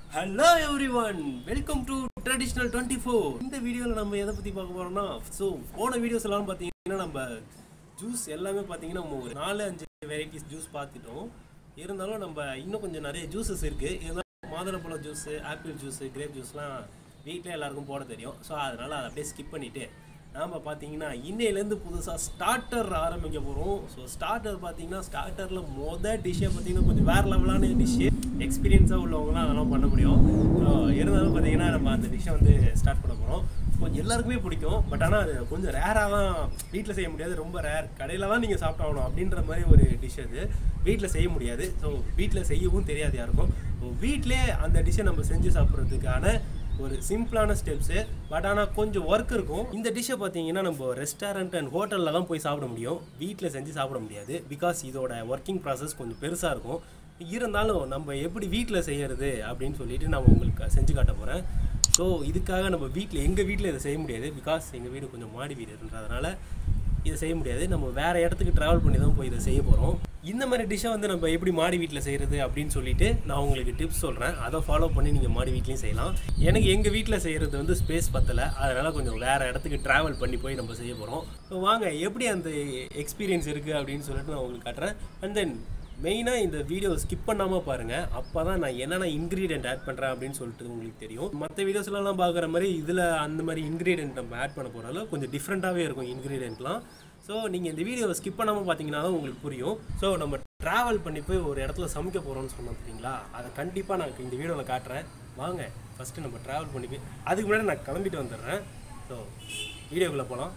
hello everyone welcome to traditional twenty four இந்த வீடியோவில் நம்ம எதை பற்றி பார்க்க போகிறோம்னா ஸோ போன வீடியோஸ் எல்லாம் பார்த்தீங்கன்னா நம்ம ஜூஸ் எல்லாமே பார்த்தீங்கன்னா நம்ம ஒரு நாலு அஞ்சு வெரைட்டிஸ் ஜூஸ் பார்த்துட்டோம் இருந்தாலும் நம்ம இன்னும் கொஞ்சம் நிறைய ஜூஸஸ் இருக்குது இருந்தாலும் மாதுளம்பழம் ஜூஸு ஆப்பிள் ஜூஸு கிரேப் ஜூஸ்லாம் வீட்டில் எல்லாருக்கும் போட தெரியும் ஸோ அதனால் அதை அப்படியே ஸ்கிப் பண்ணிவிட்டு நாம் பார்த்தீங்கன்னா இன்னையிலேருந்து புதுசாக ஸ்டார்டர் ஆரம்பிக்க போகிறோம் ஸோ ஸ்டார்டர் பார்த்தீங்கன்னா ஸ்டார்டரில் மொதல் டிஷ்ஷே பார்த்தீங்கன்னா கொஞ்சம் வேறு லெவலான டிஷ்ஷு எக்ஸ்பீரியன்ஸாக உள்ளவங்களாம் அதெல்லாம் பண்ண முடியும் So, இருந்தாலும் பார்த்தீங்கன்னா நம்ம அந்த டிஷ்ஷை வந்து ஸ்டார்ட் பண்ண போகிறோம் கொஞ்சம் எல்லாருக்குமே பிடிக்கும் பட் ஆனால் அது கொஞ்சம் ரேராக தான் வீட்டில் செய்ய முடியாது ரொம்ப ரேர் கடையில் தான் நீங்கள் சாப்பிட்டாகணும் அப்படின்ற மாதிரி ஒரு டிஷ் அது வீட்டில் செய்ய முடியாது ஸோ வீட்டில் செய்யவும் தெரியாது யாருக்கும் ஸோ வீட்டிலே அந்த டிஷ்ஷை நம்ம செஞ்சு சாப்பிட்றதுக்கான ஒரு சிம்பிளான ஸ்டெப்ஸு பட் ஆனால் கொஞ்சம் ஒர்க் இருக்கும் இந்த டிஷ்ஷை பார்த்தீங்கன்னா நம்ம ரெஸ்டாரண்ட் அண்ட் ஹோட்டலில் தான் போய் சாப்பிட முடியும் வீட்டில் செஞ்சு சாப்பிட முடியாது பிகாஸ் இதோட ஒர்க்கிங் ப்ராசஸ் கொஞ்சம் பெருசாக இருக்கும் இருந்தாலும் நம்ம எப்படி வீட்டில் செய்யறது அப்படின்னு சொல்லிட்டு நான் உங்களுக்கு செஞ்சு காட்ட போகிறேன் ஸோ இதுக்காக நம்ம வீட்டில் எங்கள் வீட்டில் இதை செய்ய முடியாது பிகாஸ் எங்கள் வீடு கொஞ்சம் மாடி வீடுன்றதுனால இதை செய்ய முடியாது நம்ம வேறு இடத்துக்கு ட்ராவல் பண்ணி தான் போய் இதை செய்ய போகிறோம் இந்த மாதிரி டிஷ்ஷை வந்து நம்ம எப்படி மாடி வீட்டில் செய்கிறது அப்படின்னு சொல்லிட்டு நான் உங்களுக்கு டிப்ஸ் சொல்கிறேன் அதை ஃபாலோ பண்ணி நீங்கள் மாடி வீட்லேயும் செய்யலாம் எனக்கு எங்கள் வீட்டில் செய்கிறது வந்து ஸ்பேஸ் பத்தலை அதனால் கொஞ்சம் வேறு இடத்துக்கு ட்ராவல் பண்ணி போய் நம்ம செய்ய போகிறோம் வாங்க எப்படி அந்த எக்ஸ்பீரியன்ஸ் இருக்குது அப்படின்னு சொல்லிட்டு நான் உங்களுக்கு காட்டுறேன் அண்ட் தென் மெயினாக இந்த வீடியோ ஸ்கிப் பண்ணாமல் பாருங்கள் அப்போ தான் நான் என்னென்ன இன்க்ரீடியன்ட் ஆட் பண்ணுறேன் அப்படின்னு சொல்லிட்டு உங்களுக்கு தெரியும் மற்ற வீடியோஸ்லாம் பார்க்குற மாதிரி இதில் அந்த மாதிரி இன்க்ரீடியன்ட் நம்ம ஆட் பண்ண போகிறதால கொஞ்சம் டிஃப்ரெண்ட்டாகவே இருக்கும் இன்க்ரீடியன்ட்லாம் ஸோ நீங்கள் இந்த வீடியோவை ஸ்கிப் பண்ணாமல் பார்த்தீங்கன்னா தான் உங்களுக்கு புரியும் ஸோ நம்ம ட்ராவல் பண்ணி போய் ஒரு இடத்துல சமைக்க போகிறோம்னு சொன்னோம் பார்த்தீங்களா அதை கண்டிப்பாக நான் இந்த வீடியோவில் காட்டுறேன் வாங்க ஃபஸ்ட்டு நம்ம ட்ராவல் பண்ணி போய் அதுக்கு முன்னாடி நான் கிளம்பிட்டு வந்துடுறேன் ஸோ வீடியோக்குள்ளே போகலாம்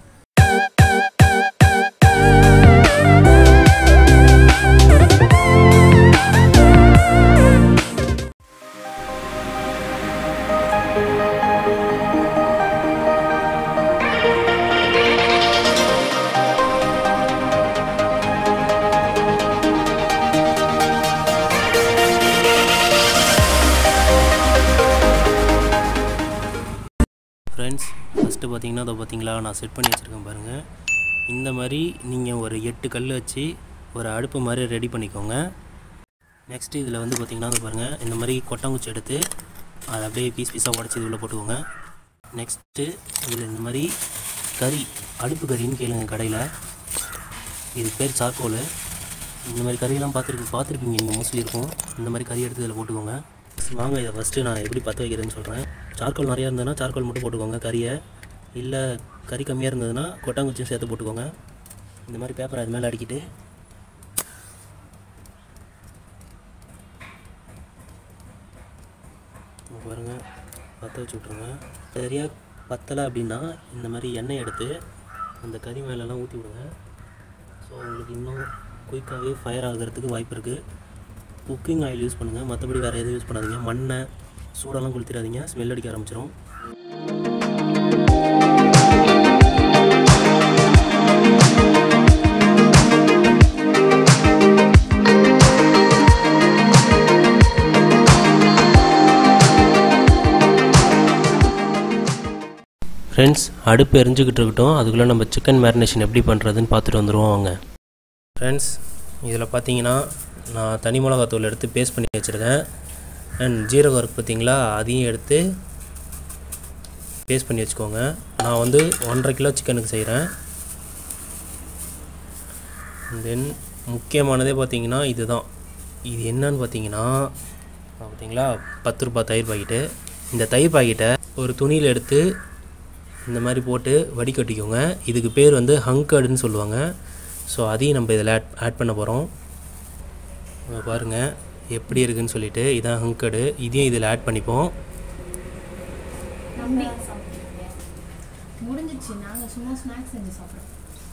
ஃப்ரெண்ட்ஸ் ஃபஸ்ட்டு பார்த்தீங்கன்னா அதை பார்த்தீங்களா நான் செட் பண்ணி வச்சுருக்கேன் பாருங்கள் இந்த மாதிரி நீங்கள் ஒரு எட்டு கல் வச்சு ஒரு அடுப்பு மாதிரி ரெடி பண்ணிக்கோங்க நெக்ஸ்ட்டு இதில் வந்து பார்த்தீங்கன்னா அதை பாருங்கள் இந்த மாதிரி கொட்டாங்குச்சி எடுத்து அதை அப்படியே பீஸ் பீஸாக உடச்சி இதில் போட்டுக்கோங்க நெக்ஸ்ட்டு இதில் இந்த மாதிரி கறி அடுப்பு கறின்னு கேளுங்க கடையில் இது பேர் சார்கோல் இந்த மாதிரி கறியெல்லாம் பார்த்துருக்கு பார்த்துருப்பீங்க நீங்கள் மோஸ்ட்லி இருக்கும் இந்த மாதிரி கறி எடுத்து இதில் போட்டுக்கோங்க வாங்க இதை ஃபஸ்ட்டு நான் எப்படி பற்ற வைக்கிறேன்னு சொல்கிறேன் சார்கோல் நிறையா இருந்ததுன்னா சார்கோல் மட்டும் போட்டுக்கோங்க கறியை இல்லை கறி கம்மியாக இருந்ததுன்னா கொட்டாங்குச்சியும் சேர்த்து போட்டுக்கோங்க இந்த மாதிரி பேப்பரை அது மேலே அடிக்கிட்டு இங்க பாருங்க பற்ற வச்சு விட்ருங்க சரியாக பத்தலை அப்படின்னா இந்த மாதிரி எண்ணெய் எடுத்து அந்த கறி மேலெல்லாம் ஊற்றி விடுங்க ஸோ உங்களுக்கு இன்னும் குயிக்காகவே ஃபயர் ஆகிறதுக்கு வாய்ப்பு இருக்குது குக்கிங் ஆயில் யூஸ் பண்ணுங்கள் மற்றபடி வேறு எதுவும் யூஸ் பண்ணாதீங்க மண்ணை சூடெல்லாம் கொளுத்திடாதீங்க ஸ்மெல் அடிக்க ஆரம்பிச்சிடும் ஃப்ரெண்ட்ஸ் அடுப்பு எரிஞ்சுக்கிட்டு இருக்கட்டும் அதுக்குள்ளே நம்ம சிக்கன் மேரினேஷன் எப்படி பண்ணுறதுன்னு பார்த்துட்டு வந்துடுவோம் வாங்க ஃப்ரெண்ட்ஸ் இதில் பார்த்தீங்கன்னா நான் தனி மிளகாத்தூள் எடுத்து பேஸ்ட் பண்ணி வச்சுருக்கேன் அண்ட் ஜீரகம் இருக்குது பார்த்தீங்களா அதையும் எடுத்து பேஸ்ட் பண்ணி வச்சுக்கோங்க நான் வந்து ஒன்றரை கிலோ சிக்கனுக்கு செய்கிறேன் தென் முக்கியமானதே பார்த்தீங்கன்னா இதுதான் இது என்னன்னு பார்த்தீங்கன்னா பார்த்தீங்களா பத்து ரூபாய் தயிர் பாக்கெட்டு இந்த தயிர் பாக்கெட்டை ஒரு துணியில் எடுத்து இந்த மாதிரி போட்டு வடிகட்டிக்கோங்க இதுக்கு பேர் வந்து ஹங்கர்டுன்னு சொல்லுவாங்க ஸோ அதையும் நம்ம இதில் ஆட் ஆட் பண்ண போகிறோம் பாருங்கள் எப்படி இருக்குன்னு சொல்லிட்டு இதான் ஹங்கர்டு இதையும் இதில் ஆட் பண்ணிப்போம் தம்பி முடிஞ்சிச்சு நாங்கள் சும்மா ஸ்நாக்ஸ் செஞ்சு சாப்பிட்றோம்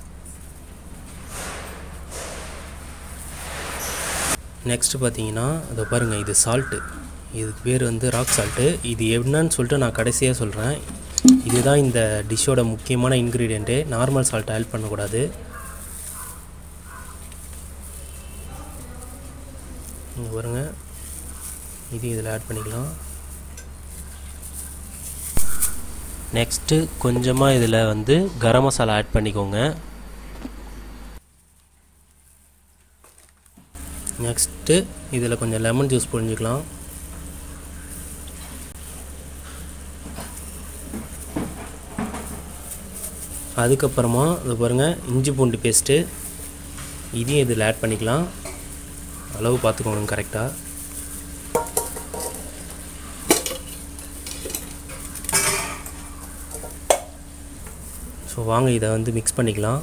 நெக்ஸ்ட்டு பார்த்தீங்கன்னா அதை பாருங்கள் இது சால்ட்டு இதுக்கு பேர் வந்து ராக் சால்ட்டு இது என்னன்னு சொல்லிட்டு நான் கடைசியாக சொல்கிறேன் இதுதான் இந்த டிஷ்ஷோட முக்கியமான இன்க்ரீடியண்ட்டு நார்மல் சால்ட் ஆட் பண்ணக்கூடாது இங்கே பாருங்க இது இதில் ஆட் பண்ணிக்கலாம் நெக்ஸ்ட்டு கொஞ்சமாக இதில் வந்து கரம் மசாலா ஆட் பண்ணிக்கோங்க நெக்ஸ்ட்டு இதில் கொஞ்சம் லெமன் ஜூஸ் புழிஞ்சிக்கலாம் அதுக்கப்புறமா இது பாருங்கள் இஞ்சி பூண்டு பேஸ்ட்டு இதையும் இதில் ஆட் பண்ணிக்கலாம் அளவு பார்த்துக்கோங்க கரெக்டாக ஸோ வாங்க இதை வந்து மிக்ஸ் பண்ணிக்கலாம்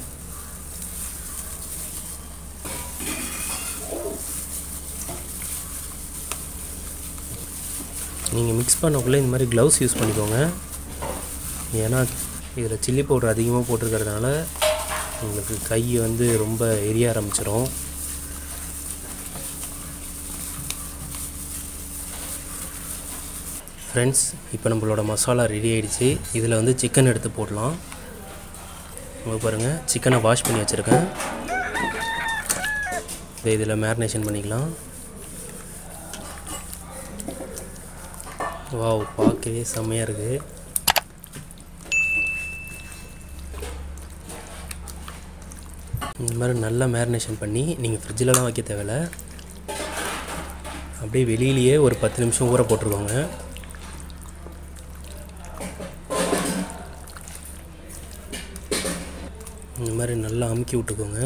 நீங்கள் மிக்ஸ் பண்ணக்குள்ளே இந்த மாதிரி க்ளவுஸ் யூஸ் பண்ணிக்கோங்க ஏன்னா இதில் சில்லி பவுடர் அதிகமாக போட்டிருக்கறதுனால உங்களுக்கு கை வந்து ரொம்ப எரிய ஆரம்பிச்சிடும் ஃப்ரெண்ட்ஸ் இப்போ நம்மளோட மசாலா ரெடி ஆயிடுச்சு இதில் வந்து சிக்கன் எடுத்து போடலாம் இங்கே பாருங்கள் சிக்கனை வாஷ் பண்ணி வச்சுருக்கேன் இதை இதில் மேரினேஷன் பண்ணிக்கலாம் வாவ் பார்க்கவே செம்மையாக இருக்குது இந்த மாதிரி நல்லா மேரினேஷன் பண்ணி நீங்கள் ஃப்ரிட்ஜிலலாம் வைக்க தேவையில்ல அப்படியே வெளியிலேயே ஒரு பத்து நிமிஷம் ஊற போட்டுருக்கோங்க இந்த மாதிரி நல்லா அமுக்கி விட்டுக்கோங்க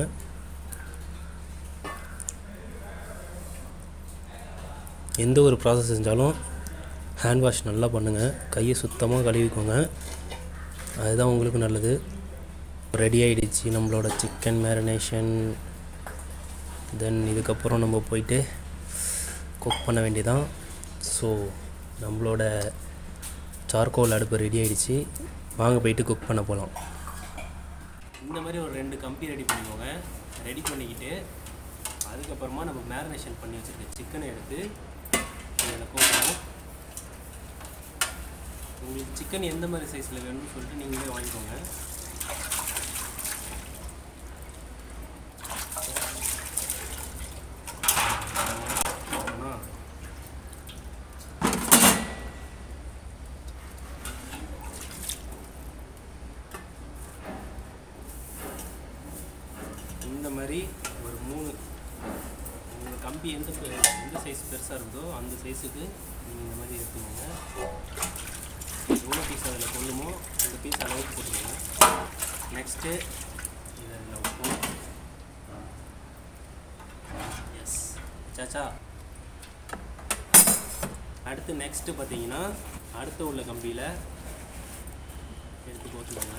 எந்த ஒரு ப்ராசஸ் செஞ்சாலும் ஹேண்ட் வாஷ் நல்லா பண்ணுங்கள் கையை சுத்தமாக கழுவிக்கோங்க அதுதான் உங்களுக்கு நல்லது ரெடி ஆகிடுச்சு நம்மளோட சிக்கன் மேரினேஷன் தென் இதுக்கப்புறம் நம்ம போயிட்டு குக் பண்ண வேண்டியதான் ஸோ நம்மளோட சார்கோல் அடுப்பு ரெடி ஆகிடுச்சு வாங்க போயிட்டு குக் பண்ண போகலாம் இந்த மாதிரி ஒரு ரெண்டு கம்பி ரெடி பண்ணிக்கோங்க ரெடி பண்ணிக்கிட்டு அதுக்கப்புறமா நம்ம மேரினேஷன் பண்ணி வச்சுருக்க சிக்கனை எடுத்து இதில் போடணும் உங்களுக்கு சிக்கன் எந்த மாதிரி சைஸில் வேணும்னு சொல்லிட்டு நீங்களே வாங்கிக்கோங்க ஆனா, இந்த மாதிரி ஒரு மூணு உங்க கம்பி எந்த பெ- எந்த சைஸ் பெருசாக இருக்குதோ அந்த சைஸுக்கு நீங்கள் இந்த மாதிரி எடுத்துக்கோங்க எவ்வளோ பீஸ் அதில் கொள்ளுமோ அந்த பீஸ் அளவுக்கு போட்டுக்கோங்க நெக்ஸ்ட்டு இதை இதில் வைப்போம் எஸ் சாச்சா அடுத்து நெக்ஸ்ட்டு பார்த்தீங்கன்னா அடுத்து உள்ள கம்பியில் எடுத்து போட்டுக்கோங்க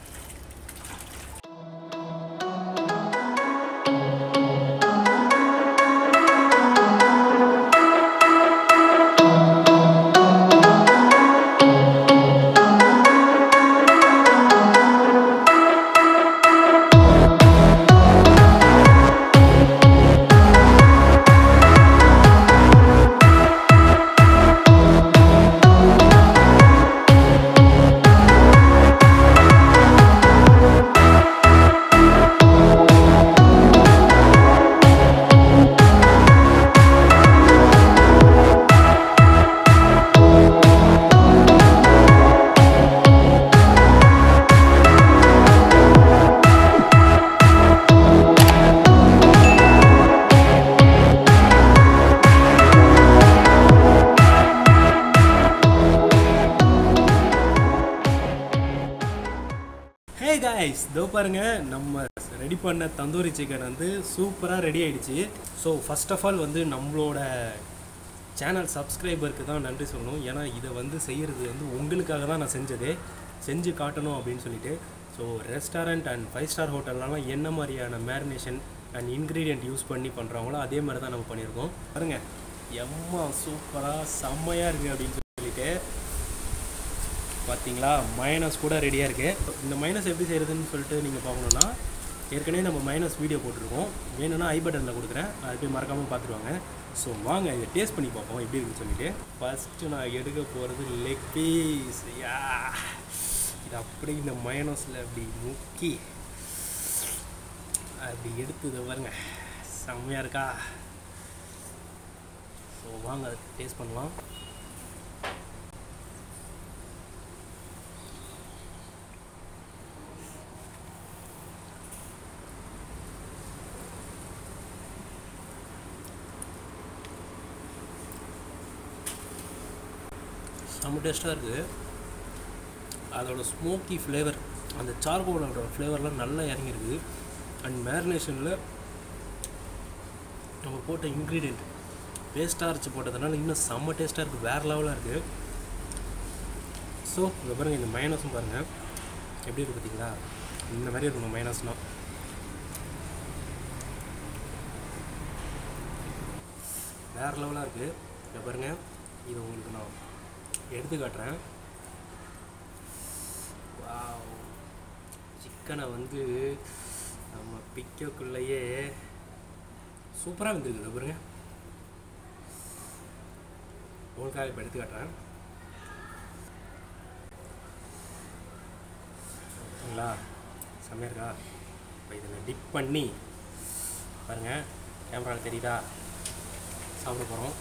ஹே காய்ஸ் இதோ பாருங்க நம்ம ரெடி பண்ண தந்தூரி சிக்கன் வந்து சூப்பராக ரெடி ஆயிடுச்சு ஸோ ஃபர்ஸ்ட் ஆஃப் ஆல் வந்து நம்மளோட சேனல் சப்ஸ்கிரைபருக்கு தான் நன்றி சொல்லணும் ஏன்னா இதை வந்து செய்கிறது வந்து உங்களுக்காக தான் நான் செஞ்சதே செஞ்சு காட்டணும் அப்படின்னு சொல்லிட்டு so restaurant and five star ஹோட்டல்லலாம் என்ன மாதிரியான மேரினேஷன் அண்ட் இன்க்ரீடியன்ட் யூஸ் பண்ணி பண்ணுறாங்களோ அதே மாதிரி தான் நம்ம பண்ணியிருக்கோம் பாருங்க எம்மா சூப்பராக செம்மையாக இருக்குது அப்படின்னு சொல்லிட்டு பார்த்தீங்களா மைனஸ் கூட ரெடியாக இருக்குது இந்த மைனஸ் எப்படி செய்கிறதுன்னு சொல்லிட்டு நீங்கள் பார்க்கணுன்னா ஏற்கனவே நம்ம மைனஸ் வீடியோ போட்டிருக்கோம் வேணும்னா ஐ பட்டனில் கொடுக்குறேன் அது போய் மறக்காமல் பார்த்துருவாங்க ஸோ வாங்க இதை டேஸ்ட் பண்ணி பார்ப்போம் எப்படி இருக்குன்னு சொல்லிட்டு ஃபஸ்ட்டு நான் எடுக்க போகிறது லெக் பீஸ் யா இது அப்படி இந்த மைனஸில் அப்படி முக்கி அப்படி எடுத்து இதை பாருங்க செம்மையாக இருக்கா ஸோ வாங்க டேஸ்ட் பண்ணலாம் செம்ம டேஸ்ட்டாக இருக்குது அதோட ஸ்மோக்கி ஃப்ளேவர் அந்த சார்கோலோட ஃப்ளேவர்லாம் நல்லா இறங்கியிருக்குது அண்ட் மேரினேஷனில் நம்ம போட்ட இன்க்ரீடியண்ட் பேஸ்ட்டாக அரைச்சி போட்டதுனால இன்னும் செம்ம டேஸ்ட்டாக இருக்குது வேறு லெவலாக இருக்குது ஸோ இங்கே பாருங்கள் இந்த மைனஸும் பாருங்கள் எப்படி இருக்குது பார்த்தீங்களா இந்த மாதிரி இருக்கணும் மைனஸ்னால் வேறு லெவலாக இருக்குது இங்கே பாருங்கள் இது உங்களுக்கு நான் எடுத்து காட்டுறேன் சிக்கனை வந்து நம்ம பிக்கக்குள்ளேயே சூப்பராக வந்துருக்குது பாருங்க உங்களுக்காக இப்போ எடுத்து காட்டுறேன் ஓகேங்களா செம்மையா இருக்கா இப்போ இதில் டிப் பண்ணி பாருங்கள் கேமராவில் தெரியுதா சாப்பிட போகிறோம்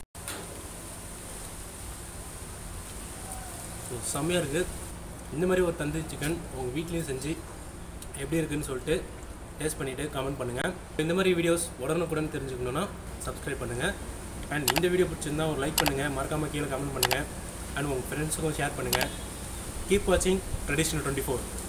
ஸோ செம்மையாக இருக்குது இந்த மாதிரி ஒரு தந்தூரி சிக்கன் உங்கள் வீட்லேயும் செஞ்சு எப்படி இருக்குன்னு சொல்லிட்டு டேஸ்ட் பண்ணிவிட்டு கமெண்ட் பண்ணுங்கள் இந்த மாதிரி வீடியோஸ் உடனுக்குடன் தெரிஞ்சுக்கணுன்னா சப்ஸ்கிரைப் பண்ணுங்கள் அண்ட் இந்த வீடியோ பிடிச்சிருந்தா ஒரு லைக் பண்ணுங்கள் மறக்காமல் கீழே கமெண்ட் பண்ணுங்கள் அண்ட் உங்கள் ஃப்ரெண்ட்ஸுக்கும் ஷேர் பண்ணுங்கள் கீப் வாட்சிங் ட்ரெடிஷ்னல் டுவெண்ட்டி ஃபோர்